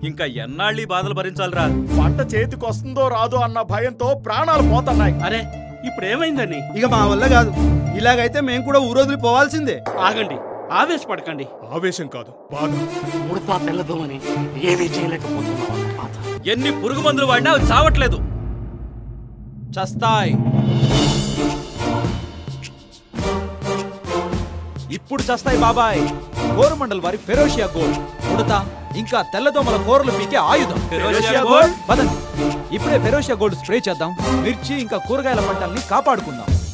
ఇంకా ఎన్నాళ్ళీ ఈ బాధలు భరించాలిరా పంట చేతికి వస్తుందో రాదో అన్న భయంతో ప్రాణాలు పోతున్నాయి అరే ఇప్పుడు ఏమైందని ఇక మా వల్ల కాదు ఇలాగైతే మేము కూడా ఊరోదిలి పోవాల్సిందే ఆగండి ఆవేశపడకండి ఆవేశం కాదు బాధ ఉడతా తెల్లదోమని ఏమీ చేయలేకపోతున్నాం అన్న బాధ ఎన్ని పురుగు మందులు వాడినా అవి చావట్లేదు చస్తాయి ఇప్పుడు చస్తాయి బాబాయ్ కోరమండల్ వారి ఫెరోషియా గోల్డ్ ఉడత ఇంకా తెల్లదోమల కూరలు పీకే ఆయుధం ఫెరోషియా గోల్డ్? పదండి ఇప్పుడే ఫెరోషియా గోల్డ్ స్ప్రే చేద్దాం మిర్చి ఇంకా కూరగాయల పంటల్ని కాపాడుకుందాం